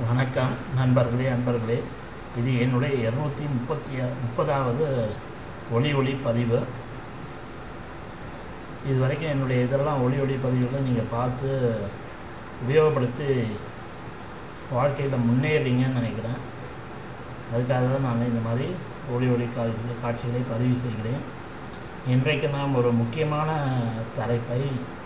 வணக்கம் நண்பர்களே அன்பர்களே இது என்னுடைய இரநூத்தி முப்பத்தி முப்பதாவது ஒளி ஒளி பதிவு இது வரைக்கும் என்னுடைய இதெல்லாம் ஒளி ஒளி பதிவுகளை நீங்கள் பார்த்து உபயோகப்படுத்தி வாழ்க்கையில் முன்னேறீங்கன்னு நினைக்கிறேன் அதுக்காக தான் நான் இந்த மாதிரி ஒளி ஒளி காட்சிகளை காட்சிகளை பதிவு செய்கிறேன் இன்றைக்கு நாம் ஒரு முக்கியமான தலைப்பை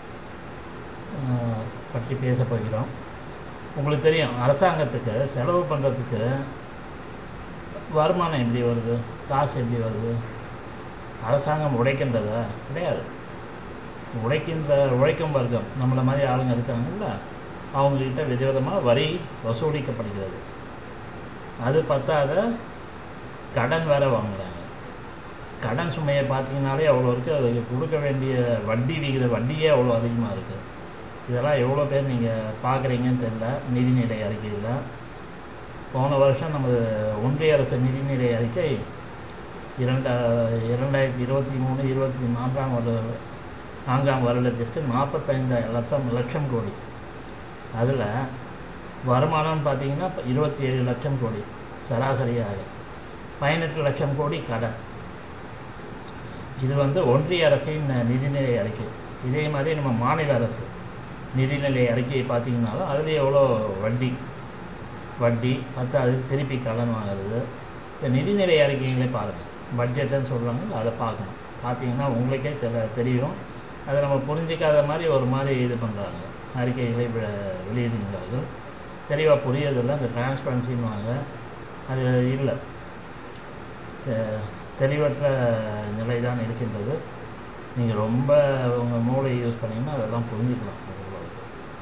அஹ், பற்றி பேசப் போகிறோம் உங்களுக்கு தெரியும் அரசாங்கத்துக்கு செலவு பண்ணுறதுக்கு வருமானம் எப்படி வருது காசு எப்படி வருது அரசாங்கம் உழைக்கின்றதா கிடையாது உழைக்கின்ற உழைக்கும் வர்க்கம் நம்மளை மாதிரி ஆளுங்க இருக்காங்கல்ல அவங்கக்கிட்ட விதவிதமாக வரி வசூலிக்கப்படுகிறது அது பத்தாத கடன் வேற வாங்குறாங்க கடன் சுமையை பார்த்தீங்கனாலே அவ்வளோ இருக்குது அதுக்கு கொடுக்க வேண்டிய வட்டி விகித வட்டியே அவ்வளோ அதிகமாக இருக்குது இதெல்லாம் எவ்வளோ பேர் நீங்கள் பார்க்குறீங்கன்னு தெரில நிதிநிலை அறிக்கையில் போன வருஷம் நமது ஒன்றிய அரசு நிதிநிலை அறிக்கை இரண்டா இரண்டாயிரத்தி இருபத்தி மூணு இருபத்தி நான்காம் வருட நான்காம் வருடத்திற்கு நாற்பத்தைந்து லட்சம் லட்சம் கோடி அதில் வருமானம்னு பார்த்தீங்கன்னா இருபத்தி ஏழு லட்சம் கோடி சராசரியாக பதினெட்டு லட்சம் கோடி கடன் இது வந்து ஒன்றிய அரசின் நிதிநிலை அறிக்கை இதே மாதிரி நம்ம மாநில அரசு நிதிநிலை அறிக்கையை பார்த்தீங்கன்னாலும் அதில் எவ்வளோ வட்டி வட்டி பத்தாவது திருப்பி கடன் வாங்குறது இந்த நிதிநிலை அறிக்கைகளே பாருங்கள் பட்ஜெட்டுன்னு சொல்கிறாங்க அதை பார்க்கணும் பார்த்தீங்கன்னா உங்களுக்கே தெல தெரியும் அதை நம்ம புரிஞ்சிக்காத மாதிரி ஒரு மாதிரி இது பண்ணுறாங்க அறிக்கைகளை வெ- வெளியிடுகிறார்கள் தெளிவாக புரியறதில்ல அந்த டிரான்ஸ்பரன்சின்னு வாங்க அது இல்லை தெ- தெளிவற்ற நிலை தான் இருக்கின்றது நீங்கள் ரொம்ப உங்கள் மூளை யூஸ் பண்ணிங்கன்னா அதெல்லாம் புரிஞ்சுக்கலாம் ஓரளவுக்கு.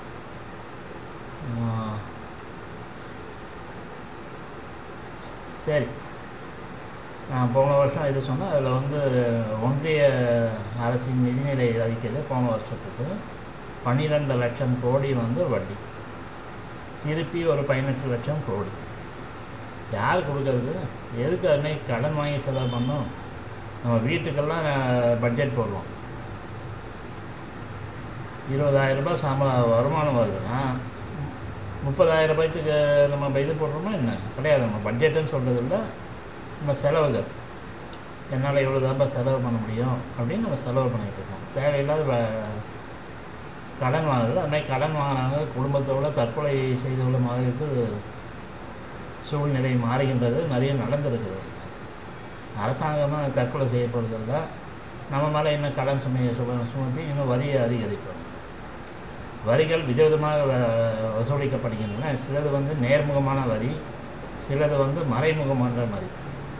ஆ, ஸ்- சரி நான் போன வருஷம் இது சொன்னேன் அதில் வந்து ஒன்றிய அரசின் நிதிநிலை அறிக்கையில் போன வருஷத்துக்கு பன்னிரெண்டு லட்சம் கோடி வந்து வட்டி திருப்பி ஒரு பதினெட்டு லட்சம் கோடி யார் கொடுக்கறது எதுக்கு அதுமாதிரி கடன் வாங்கி செலவு பண்ணோம் நம்ம வீட்டுக்கெல்லாம் பட்ஜெட் போடுறோம் இருபதாயிரம் ரூபாய் சம்பளம் வருமானம் வருதுன்னா முப்பதாயிரம் ரூபாய்க்கு நம்ம இது போடுறோமா என்ன கிடையாது நம்ம பட்ஜெட்டுன்னு சொல்கிறது இல்லை நம்ம செலவுகள் என்னால் இவ்வளோ தான்ப்பா செலவு பண்ண முடியும் அப்படின்னு நம்ம செலவு பண்ணிகிட்டு இருக்கோம் தேவையில்லாத வ- கடன் வாங்குறது அது மாதிரி கடன் வாங்கினாங்க குடும்பத்தோட தற்கொலை செய்து கொள்ளும் அளவுக்கு சூழ்நிலை மாறுகின்றது நிறைய நடந்திருக்குது அரசாங்கமாக தற்கொலை செய்யப்படுறதில்ல நம்ம மேலே இன்னும் கடன் சுமையை சும சுமத்தி இன்னும் வரியை அதிகரிப்போம் வரிகள் விதவிதமாக வ- வசூலிக்கப்படுகின்றன சிலது வந்து நேர்முகமான வரி சிலது வந்து மறைமுகமான வரி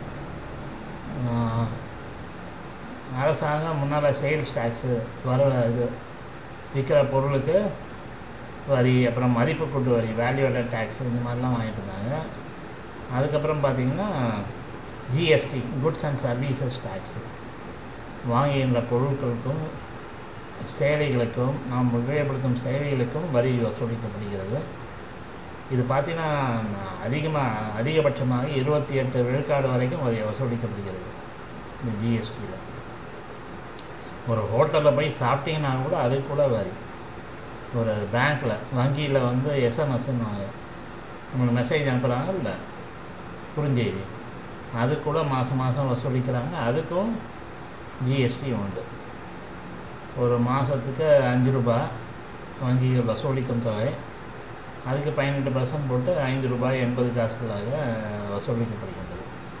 ஆஹ், அரசாங்கம் முன்னால் சேல்ஸ் டேக்ஸு வர இது விற்கிற பொருளுக்கு வரி அப்புறம் மதிப்பு கூட்டு வரி வேல்யூவேட்டட் டேக்ஸ் இந்த மாதிரிலாம் வாங்கிட்டு இருந்தாங்க அதுக்கப்புறம் பார்த்தீங்கன்னா GST goods and services tax வாங்குகின்ற பொருட்களுக்கும் சேவைகளுக்கும் நாம் உபயோகப்படுத்தும் சேவைகளுக்கும் வரி வசூலிக்கப்படுகிறது இது பார்த்தீங்கன்னா அதிகமாக அதிகபட்சமாக இருபத்தி எட்டு விழுக்காடு வரைக்கும் வரி வசூலிக்கப்படுகிறது இந்த ஜிஎஸ்டியில் ஒரு ஹோட்டலில் போய் சாப்பிட்டீங்கன்னா கூட அதுக்கு கூட வரி ஒரு பேங்க்கில் வங்கியில் வந்து எஸ்எம்எஸ்ன்னு நம்மளுக்கு மெசேஜ் அனுப்புகிறாங்கல்ல குறுஞ்செய்தி அது கூட மாதம் மாதம் வசூலிக்கிறாங்க அதுக்கும் ஜிஎஸ்டி உண்டு ஒரு மாதத்துக்கு அஞ்சு ரூபாய் வங்கிகள் வசூலிக்கும் தொகை அதுக்கு பதினெட்டு பர்சன்ட் போட்டு ஐந்து ரூபாய் எண்பது காசுகளாக வசூலிக்கப்படுகின்றது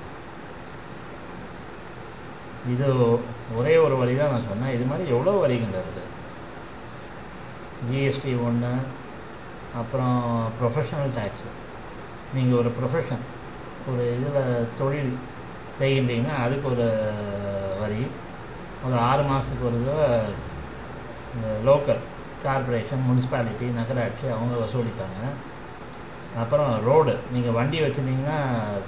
இது ஒரே ஒரு வரி தான் நான் சொன்னேன் இது மாதிரி எவ்வளோ வரிகள் இருக்குது ஜிஎஸ்டி ஒன்று அப்புறம் ப்ரொஃபஷனல் டேக்ஸு நீங்கள் ஒரு ப்ரொஃபஷன் ஒரு இதில் தொழில் செய்கின்றீங்கன்னா அதுக்கு ஒரு வரி ஒரு ஆறு மாதத்துக்கு ஒரு தடவை இந்த லோக்கல் கார்ப்பரேஷன் முனிசிபாலிட்டி நகராட்சி அவங்க வசூலிப்பாங்க அப்புறம் ரோடு நீங்கள் வண்டி வச்சுருந்தீங்கன்னா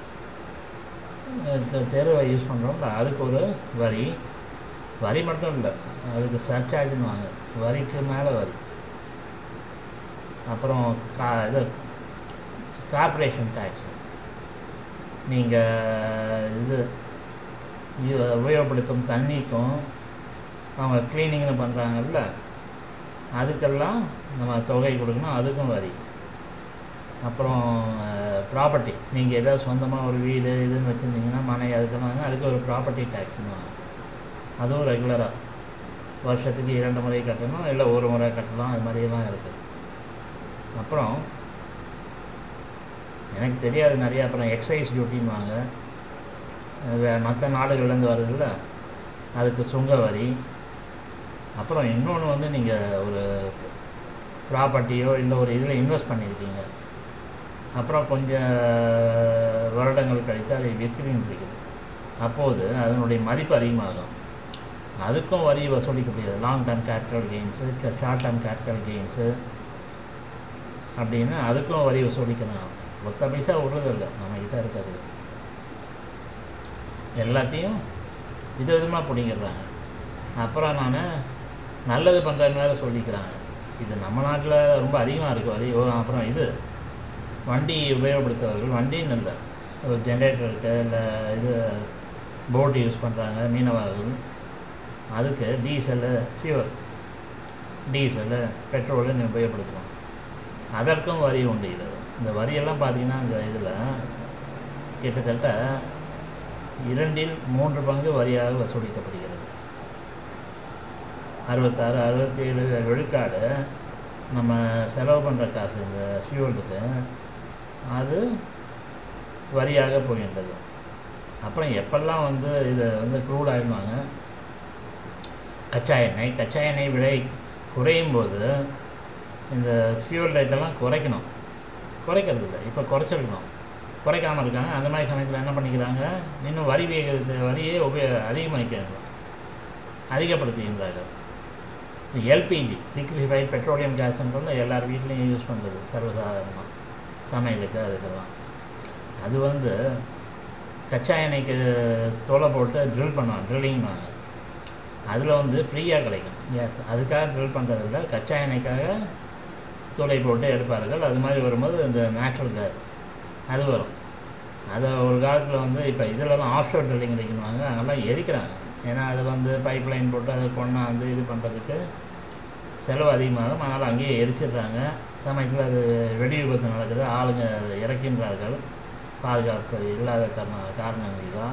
தெ- தெருவை யூஸ் பண்ணுறோம்ல அதுக்கு ஒரு வரி வரி மட்டும் இல்லை அதுக்கு சர்சார்ஜ்னு வாங்க வரிக்கு மேலே வரி அப்புறம் கா இது கார்ப்பரேஷன் டேக்ஸு நீங்கள் இது யூ- உபயோகப்படுத்தும் தண்ணிக்கும் அவங்க க்ளீனிங்னு பண்ணுறாங்கல்ல அதுக்கெல்லாம் நம்ம தொகை கொடுக்கணும் அதுக்கும் வரி அப்புறம் ப்ராப்பர்ட்டி நீங்கள் ஏதாவது சொந்தமாக ஒரு வீடு இதுன்னு வச்சுருந்தீங்கன்னா மனை அதுக்கெல்லாம் அதுக்கு ஒரு ப்ராப்பர்ட்டி டேக்ஸ்னு அதுவும் ரெகுலராக வருஷத்துக்கு இரண்டு முறை கட்டணும் இல்லை ஒரு முறை கட்டலாம் அது மாதிரியெல்லாம் இருக்குது அப்புறம் எனக்கு தெரியாது நிறையா அப்புறம் எக்ஸைஸ் டியூட்டின்வாங்க மற்ற நாடுகள்லேருந்து வருதுல்ல அதுக்கு சுங்க வரி அப்புறம் இன்னொன்று வந்து நீங்கள் ஒரு ப்ராப்பர்ட்டியோ இல்லை ஒரு இதில் இன்வெஸ்ட் பண்ணியிருக்கீங்க அப்புறம் கொஞ்சம் வருடங்கள் கழித்து அதை விற்கிறீங்க இருக்குது அப்போது அதனுடைய மதிப்பு அதிகமாகும் அதுக்கும் வரி வசூலிக்க முடியாது long term capital gains short term capital gains அப்படின்னு அதுக்கும் வரி வசூலிக்கணும் ஒத்த பைசா விடுறதில்ல நம்மக்கிட்ட இருக்கிறது எல்லாத்தையும் விதவிதமாக பிடிங்கிடுறாங்க அப்புறம் நான் நல்லது பண்ணுறேன்னு வேறு சொல்லிக்கிறாங்க இது நம்ம நாட்டில் ரொம்ப அதிகமாக இருக்குது வரி ஓ, அப்புறம் இது வண்டி உபயோகப்படுத்துவர்கள் வண்டின்னு இல்லை ஒரு ஜென்ரேட்டர் இருக்கு இல்லை இது போட் யூஸ் பண்ணுறாங்க மீனவர்கள் அதுக்கு டீசலு ஃபியூல் டீசலு பெட்ரோலு உபயோகப்படுத்துகிறோம் அதற்கும் வரி உண்டு இது இந்த வரியெல்லாம் பார்த்தீங்கன்னா இந்த இதில் கிட்டத்தட்ட இரண்டில் மூன்று பங்கு வரியாக வசூலிக்கப்படுகிறது அறுபத்தாறு அறுபத்தேழு விழுக்காடு நம்ம செலவு பண்ணுற காசு இந்த ஃபியூலுக்கு அது வரியாக போகின்றது அப்புறம் எப்பெல்லாம் வந்து இதை வந்து க்ரூட் ஆயிடுவாங்க கச்சா எண்ணெய் கச்சா எண்ணெய் விலை குறையும் போது இந்த ஃபியூல் ரேட்டெல்லாம் குறைக்கணும் குறைக்கிறது இல்லை இப்போ குறைச்சிருக்கணும் குறைக்காமல் இருக்காங்க அந்த மாதிரி சமயத்தில் என்ன பண்ணிக்கிறாங்க இன்னும் வரி வேகத்தை வரியே உபயோ அதிகமாக்கிறாங்க அதிகப்படுத்துகின்றார்கள் எல்பிஜி லிக்விஃபைட் பெட்ரோலியம் கேஸ்ன்றது எல்லார் வீட்லேயும் யூஸ் பண்ணுறது சர்வசாதாரணமாக சமையலுக்கு அதுக்கெல்லாம் அது வந்து கச்சா எண்ணெய்க்கு தோலை போட்டு ட்ரில் பண்ணுவாங்க ட்ரில்லிங்வாங்க அதில் வந்து ஃப்ரீயாக கிடைக்கும் கேஸ் அதுக்காக ட்ரில் பண்ணுறதில்ல கச்சா எண்ணெய்க்காக துளை போட்டு எடுப்பார்கள் அது மாதிரி வரும்போது இந்த நேச்சுரல் கேஸ் அது வரும் அதை ஒரு காலத்தில் வந்து இப்போ இதிலலாம் ஆஃப்ஷோர் ட்ரில்லிங் இருக்குவாங்க அங்கெல்லாம் எரிக்கிறாங்க ஏன்னா அது வந்து பைப் லைன் போட்டு அதை கொண்டாந்து இது பண்ணுறதுக்கு செலவு அதிகமாகும் அதனால் அங்கேயே எரிச்சிடுறாங்க சமயத்தில் அது வெடி விபத்து நடக்குது ஆளுங்க அதை இறக்கின்றார்கள் பாதுகாப்பு இல்லாத காரண காரணங்கள் தான்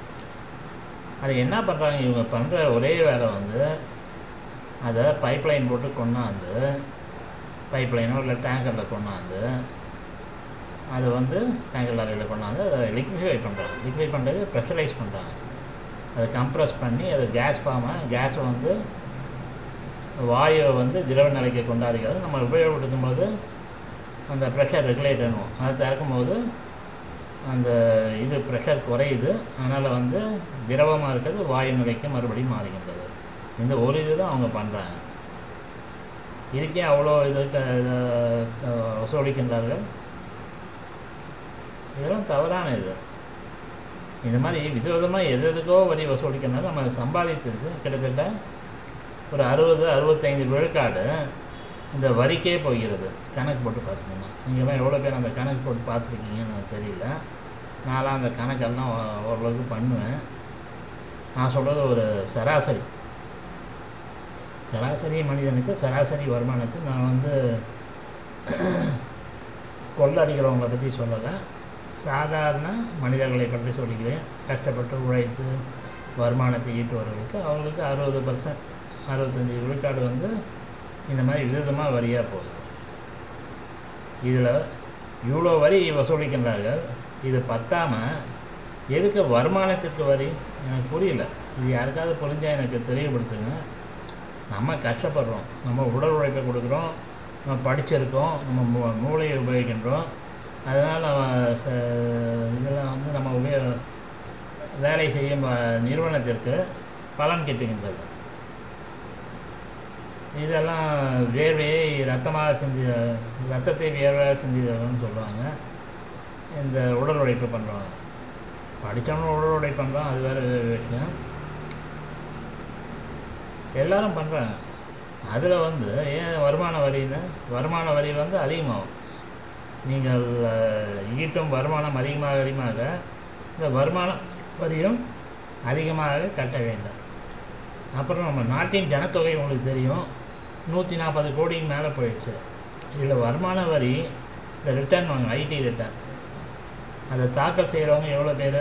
அது என்ன பண்ணுறாங்க இவங்க பண்ணுற ஒரே வேலை வந்து அதை பைப் லைன் போட்டு கொண்டாந்து பைப் லைனோ இல்லை டேங்கரில் கொண்டாந்து அதை வந்து டேங்கர் லாரியில் கொண்டாந்து அதை லிக்விஃபை பண்ணுறாங்க லிக்விஃபை பண்ணுறது ப்ரெஷரைஸ் பண்ணுறாங்க அதை கம்ப்ரஸ் பண்ணி அது கேஸ் ஃபார்மாக கேஸை வந்து வாயுவை வந்து திரவ நிலைக்கு கொண்டாடுகிறது நம்ம உபயோகப்படுத்தும் போது அந்த ப்ரெஷர் ரெகுலேட் பண்ணுவோம் அதை திறக்கும் போது அந்த இது ப்ரெஷர் குறையுது அதனால் வந்து திரவமாக இருக்கிறது வாயு நிலைக்கு மறுபடியும் மாறுகின்றது இந்த ஒரு இது தான் அவங்க பண்ணுறாங்க இதுக்கே அவ்வளோ இது க- இத, க- வசூலிக்கின்றார்கள் இதெல்லாம் தவறான இது இந்த மாதிரி விதவிதமாக எது எதுக்கோ வரி வசூலிக்கிறனால நம்ம சம்பாதித்தது கிட்டத்தட்ட ஒரு அறுபது அறுபத்தைந்து விழுக்காடு இந்த வரிக்கே போகிறது கணக்கு போட்டு பார்த்தீங்கன்னா நீங்கள்லாம் எவ்வளோ பேர் அந்த கணக்கு போட்டு பார்த்துருக்கீங்கன்னு எனக்கு தெரியல நான்லாம் அந்த கணக்கெல்லாம் ஓ- ஓரளவுக்கு பண்ணுவேன் நான் சொல்கிறது ஒரு சராசரி சராசரி மனிதனுக்கு சராசரி வருமானத்தை நான் வந்து கொள்ளடிக்கிறவங்கள பற்றி சொல்லலை சாதாரண மனிதர்களை பற்றி சொல்லிக்கிறேன் கஷ்டப்பட்டு உழைத்து வருமானத்தை ஈட்டுவர்களுக்கு அவங்களுக்கு அறுபது பர்சன்ட் அறுபத்தஞ்சி விழுக்காடு வந்து இந்த மாதிரி விதமாக வரியாக போகுது இதில் இவ்வளோ வரி வசூலிக்கின்றார்கள் இது பத்தாமல் எதுக்கு வருமானத்திற்கு வரி எனக்கு புரியல இது யாருக்காவது புரிஞ்சால் எனக்கு தெரியப்படுத்துங்க நம்ம கஷ்டப்படுறோம் நம்ம உடல் உழைப்பை கொடுக்குறோம் நம்ம படிச்சிருக்கோம் நம்ம மூ மூளையை உபயோகிக்கின்றோம் அதனால் நம்ம ச இதெல்லாம் வந்து நம்ம உபயோ வேலை செய்யும் அஹ், நிறுவனத்திற்கு பலன் கிட்டுகின்றது இதெல்லாம் வேர்வையை ரத்தமாக சிந்தி ரத்தத்தை வேர்வையாக சிந்திதல்னு சொல்லுவாங்க இந்த உடல் உழைப்பு பண்ணுறவங்க படித்தவனும் உடல் உழைப்பு பண்ணுறான் அது வேறு விஷயம் எல்லாரும் பண்ணுறாங்க அதில் வந்து ஏன் வருமான வரின்னு வருமான வரி வந்து அதிகமாகும் நீங்கள் அஹ், ஈட்டும் வருமானம் அதிகமாக அதிகமாக இந்த வருமான வரியும் அதிகமாக கட்ட வேண்டும் அப்புறம் நம்ம நாட்டின் ஜனத்தொகை உங்களுக்கு தெரியும் நூற்றி நாற்பது கோடிக்கு மேலே போயிடுச்சு இதில் வருமான வரி இந்த ரிட்டர்ன் வாங்க ஐடி ரிட்டர்ன் அதை தாக்கல் செய்கிறவங்க எவ்வளோ பேர்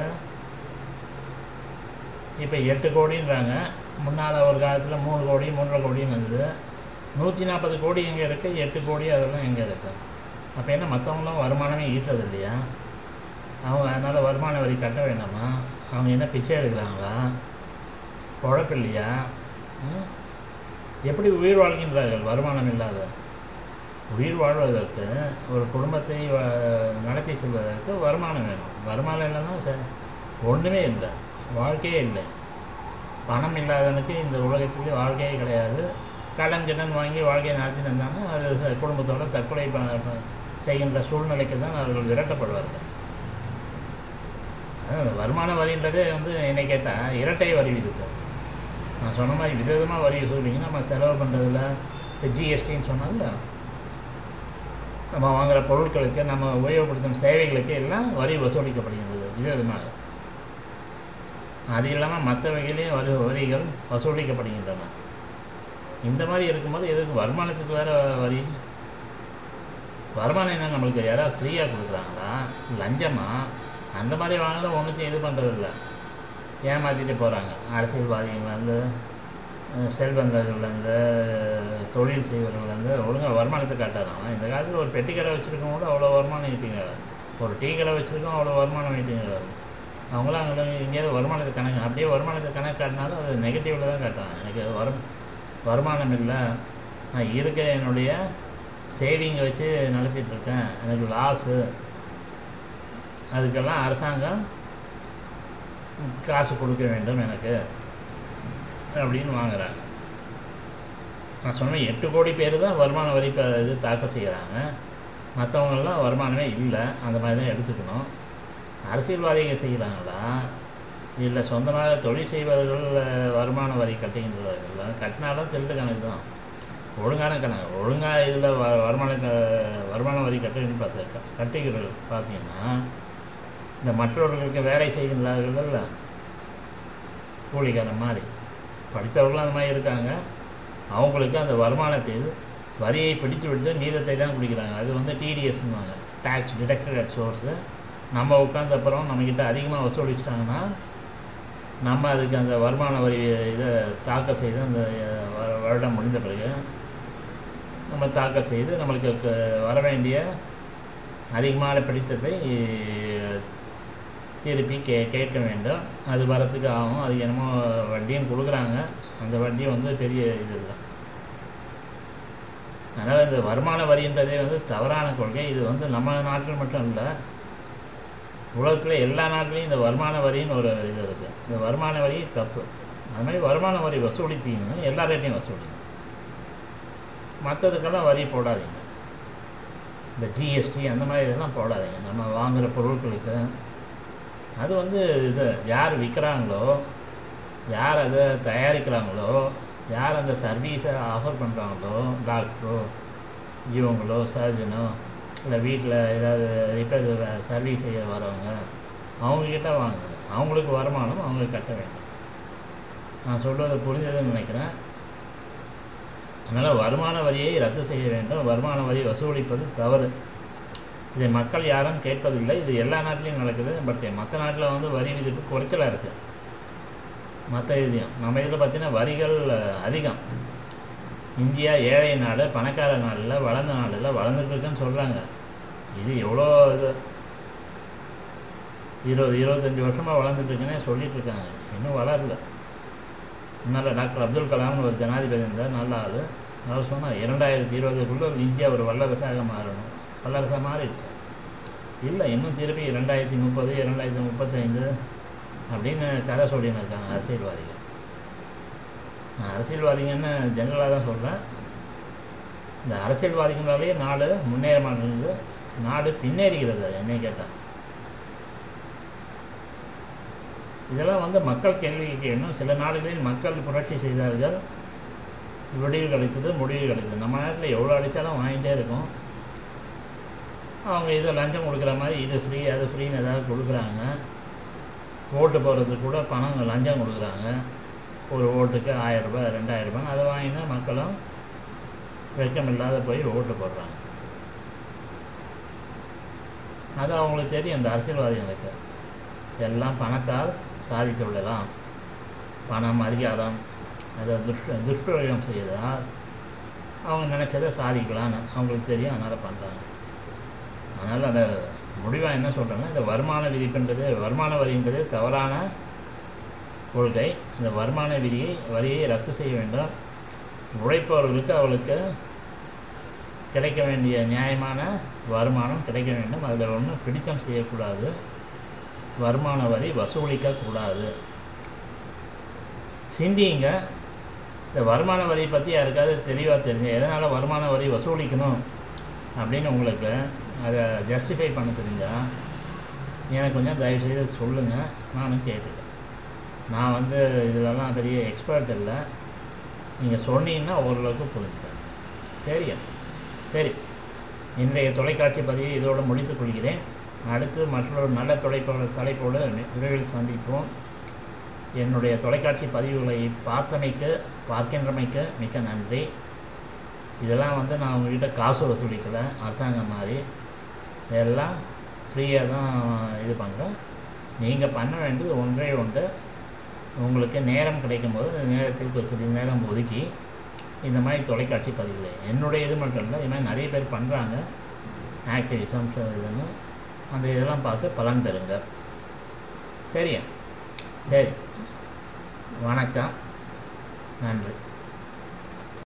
இப்போ எட்டு கோடின்றாங்க முன்னால் ஒரு காலத்தில் மூணு கோடி மூன்றரை கோடின்னு இருந்தது நூற்றி நாற்பது கோடி எங்கே இருக்குது எட்டு கோடி அதெல்லாம் எங்கே இருக்குது அப்போ என்ன மற்றவங்களாம் வருமானமே ஈட்டுறது இல்லையா அவங்க அதனால் வருமான வரி கட்ட வேண்டாமா அவங்க என்ன பிச்சை எடுக்கிறாங்களா பொழப்பு இல்லையா ம்? எப்படி உயிர் வாழ்கின்றார்கள் வருமானம் இல்லாத உயிர் வாழ்வதற்கு ஒரு குடும்பத்தை வ- நடத்தி செல்வதற்கு வருமானம் வேணும் வருமானம் இல்லைன்னா ச ஒன்றுமே இல்லை வாழ்க்கையே இல்லை பணம் இல்லாதவனுக்கு இந்த உலகத்திலே வாழ்க்கையே கிடையாது கடன் கிடன் வாங்கி வாழ்க்கையை நடத்திட்டு இருந்தாங்கன்னா அது ச- குடும்பத்தோட தற்கொலை ப- ப- செய்கின்ற சூழ்நிலைக்கு தான் அவர்கள் விரட்டப்படுவார்கள் அதான் அந்த வருமான வரின்றதே வந்து என்னை கேட்டால் இரட்டை வரி விதிப்பு நான் சொன்ன மாதிரி விதவிதமாக வரி வசூலிங்க நம்ம செலவு பண்ணுறதுல இந்த ஜிஎஸ்டின்னு சொன்னால நம்ம வாங்குகிற பொருட்களுக்கு நம்ம உபயோகப்படுத்தும் சேவைகளுக்கு எல்லாம் வரி வசூலிக்கப்படுகின்றது விதவிதமாக அது இல்லாமல் மற்ற வகையிலையும் வரி வரிகள் வசூலிக்கப்படுகின்றன இந்த மாதிரி இருக்கும்போது எதுக்கு வருமானத்துக்கு வேறு வரி வருமானம் என்ன நம்மளுக்கு யாராவது ஃப்ரீயாக கொடுக்குறாங்களா லஞ்சமா அந்த மாதிரி வாங்கினா ஒன்றுத்தையும் இது பண்ணுறதில்ல ஏமாற்றிட்டு போகிறாங்க அரசியல்வாதிகள்லேருந்து அஹ், செல்வந்தர்கள்லேருந்து தொழில் செய்வர்கள்லேருந்து ஒழுங்காக வருமானத்தை காட்டாராங்க இந்த காலத்தில் ஒரு பெட்டி கடை வச்சுருக்கவங்க கூட அவ்வளோ வருமானம் ஈட்டிங்கிறாங்க ஒரு டீ கடை வச்சுருக்கோம் அவ்வளோ வருமானம் ஈட்டிங்கிறாங்க அவங்களாம் அங்கே எங்கேயாவது வருமானத்தை கணக்கு அப்படியே வருமானத்தை கணக்கு காட்டினாலும் அது நெகட்டிவில் தான் காட்டுவாங்க எனக்கு வரும் வருமானம் இல்லை நான் இருக்க என்னுடைய சேவிங்கை வச்சு நடத்திட்டு இருக்கேன் எனக்கு லாஸு அதுக்கெல்லாம் அரசாங்கம் காசு கொடுக்க வேண்டும் எனக்கு அப்படின்னு வாங்குறாங்க நான் சொன்னேன் எட்டு கோடி பேர் தான் வருமான வரி இப்போ இது தாக்கல் செய்கிறாங்க மற்றவங்கெல்லாம் வருமானமே இல்லை அந்த மாதிரி தான் எடுத்துக்கணும் அரசியல்வாதிகள் செய்கிறாங்களா இல்லை சொந்தமாக தொழில் செய்பவர்கள் அஹ், வருமான வரி கட்டுகின்றவர்களா கட்டினாலும் திருட்டு கணக்கு தான் ஒழுங்கான கணக்கு ஒழுங்காக இதில் வ வருமான க- வருமான வரி கட்டுன்னு பார்த்து கட்டுகிறது பார்த்தீங்கன்னா இந்த மற்றவர்களுக்கு வேலை செய்கின்றார்கள்ல கூலிக்காரன் மாதிரி படித்தவர்களும் அந்த மாதிரி இருக்காங்க அவங்களுக்கு அந்த வருமானத்தில் வரியை பிடித்து விட்டு மீதத்தை தான் குடிக்கிறாங்க அது வந்து டிடிஎஸ்னுவாங்க டேக்ஸ் டிடக்டட் அட் சோர்ஸு நம்ம உட்காந்த அப்புறம் நம்மக்கிட்ட அதிகமாக வசூலிச்சிட்டாங்கன்னா நம்ம அதுக்கு அந்த வருமான வரி இதை தாக்கல் செய்து அந்த அஹ், வ- வருடம் முடிந்த பிறகு நம்ம தாக்கல் செய்து நம்மளுக்கு க- வர வேண்டிய அதிகமான பிடித்தத்தை திருப்பி கே கேட்க வேண்டும் அது வரத்துக்கு ஆகும் அதுக்கு என்னமோ வட்டியும் கொடுக்குறாங்க அந்த வட்டி வந்து பெரிய இது இல்லை அதனால் இந்த வருமான வரின்றதே வந்து தவறான கொள்கை இது வந்து நம்ம நாட்டில் மட்டும் இல்லை உலகத்தில் எல்லா நாட்டிலையும் இந்த வருமான வரின்னு ஒரு இது இருக்குது இந்த வருமான வரி தப்பு அது மாதிரி வருமான வரி வசூலித்தீங்கன்னா எல்லா ரேட்டையும் வசூலிங்க மற்றதுக்கெல்லாம் வரி போடாதீங்க இந்த ஜிஎஸ்டி அந்த மாதிரி இதெல்லாம் போடாதீங்க நம்ம வாங்குகிற பொருட்களுக்கு அது வந்து இது யார் விற்கிறாங்களோ யார் அதை தயாரிக்கிறாங்களோ யார் அந்த சர்வீஸை ஆஃபர் பண்ணுறாங்களோ டாக்டரோ இவங்களோ சர்ஜனோ இல்லை வீட்டில் ஏதாவது ரிப்பேர் சர்வீஸ் செய்ய வரவங்க அவங்கக்கிட்ட வாங்குங்க அவங்களுக்கு வருமானம் அவங்க கட்ட வேண்டும் நான் சொல்வது புரிஞ்சதுன்னு நினைக்கிறேன் அதனால் வருமான வரியை ரத்து செய்ய வேண்டும் வருமான வரி வசூலிப்பது தவறு இதை மக்கள் யாரும் கேட்பதில்லை இது எல்லா நாட்டிலையும் நடக்குது பட் மற்ற நாட்டில் வந்து வரி விதிப்பு குறைச்சலாக இருக்குது மற்ற இதுலையும் நம்ம இதில் பார்த்தீங்கன்னா வரிகள் அதிகம் இந்தியா ஏழை நாடு பணக்கார நாடில் வளர்ந்த நாடில் வளர்ந்துட்டு இருக்குன்னு சொல்கிறாங்க இது எவ்வளோ இது இருபது இருபத்தஞ்சி வருஷமாக வளர்ந்துட்டு இருக்குன்னே சொல்லிட்டு இருக்காங்க இன்னும் வளரல முன்னால் டாக்டர் அப்துல் கலாம்னு ஒரு ஜனாதிபதி இருந்தார் நல்ல ஆள் அவர் சொன்னார் இரண்டாயிரத்தி இருபதுக்குள்ளே இந்தியா ஒரு வல்லரசாக மாறணும் வல்லரசாக மாறிடுச்சு இல்லை இன்னும் திருப்பி ரெண்டாயிரத்தி முப்பது இரண்டாயிரத்தி முப்பத்தைந்து அப்படின்னு கதை சொல்லின்னு இருக்காங்க அரசியல்வாதிகள் நான் அரசியல்வாதிங்கன்னு ஜென்ரலாக தான் சொல்கிறேன் இந்த அரசியல்வாதிகளாலேயே நாடு முன்னேற மாட்டேங்குது நாடு பின்னேறுகிறது என்னை கேட்டால் இதெல்லாம் வந்து மக்கள் கேள்வி கேட்கணும் சில நாடுகளில் மக்கள் புரட்சி செய்தார்கள் விடிவு கிடைத்தது முடிவு கிடைத்தது நம்ம நாட்டில் எவ்வளோ அடித்தாலும் வாங்கிட்டே இருக்கும் அவங்க இதை லஞ்சம் கொடுக்குற மாதிரி இது ஃப்ரீ அது ஃப்ரீன்னு ஏதாவது கொடுக்குறாங்க ஓட்டு போடுறதுக்கு கூட பணம் லஞ்சம் கொடுக்குறாங்க ஒரு ஓட்டுக்கு ஆயிரரூபா ரெண்டாயிரரூபா அதை வாங்கினா மக்களும் வெட்கம் இல்லாத போய் ஓட்டு போடுறாங்க அது அவங்களுக்கு தெரியும் இந்த அரசியல்வாதிகளுக்கு எல்லாம் பணத்தால் சாதித்து விடலாம் பணம் அதிகாரம் அதை துஷ்ட துஷ்பிரயோகம் செய்தால் அவங்க நினச்சதை சாதிக்கலான்னு அவங்களுக்கு தெரியும் அதனால் பண்ணுறாங்க அதனால் அந்த முடிவாக என்ன சொல்கிறேன்னா இந்த வருமான விதிப்புன்றது வருமான வரின்றது தவறான கொள்கை இந்த வருமான விதியை வரியை ரத்து செய்ய வேண்டும் உழைப்பவர்களுக்கு அவளுக்கு கிடைக்க வேண்டிய நியாயமான வருமானம் கிடைக்க வேண்டும் அதில் ஒன்றும் பிடித்தம் செய்யக்கூடாது வருமான வரி வசூலிக்கக்கூடாது சிந்திங்க இந்த வருமான வரி பற்றி யாருக்காவது தெளிவாக தெரிஞ்சு எதனால் வருமான வரி வசூலிக்கணும் அப்படின்னு உங்களுக்கு அதை ஜஸ்டிஃபை பண்ண தெரிஞ்சால் எனக்கு கொஞ்சம் தயவுசெய்து சொல்லுங்கள் நானும் கேட்டுக்கிறேன் நான் வந்து இதிலலாம் பெரிய எக்ஸ்பர்ட் இல்லை நீங்கள் சொன்னீங்கன்னா ஓரளவுக்கு புரிஞ்சுப்பேன் சரியா சரி இன்றைய தொலைக்காட்சி பதிவை இதோடு முடித்துக் கொள்கிறேன் அடுத்து மற்றொரு நல்ல தொலைப்போ தலைப்போடு விரைவில் சந்திப்போம் என்னுடைய தொலைக்காட்சி பதிவுகளை பார்த்தமைக்கு பார்க்கின்றமைக்கு மிக்க நன்றி இதெல்லாம் வந்து நான் உங்கள்கிட்ட காசு வசூலிக்கலை அரசாங்கம் மாதிரி இதெல்லாம் ஃப்ரீயாக தான் இது பண்ணுறேன் நீங்கள் பண்ண வேண்டியது ஒன்றே ஒன்று உங்களுக்கு நேரம் கிடைக்கும்போது அந்த நேரத்திற்கு சிறிது நேரம் ஒதுக்கி இந்த மாதிரி தொலைக்காட்சி பதிவுகளை என்னுடைய இது மட்டும் இல்லை இது மாதிரி நிறைய பேர் பண்ணுறாங்க ஆக்டிவிசம் இதுன்னு அந்த இதெல்லாம் பார்த்து பலன் பெறுங்க சரியா சரி வணக்கம் நன்றி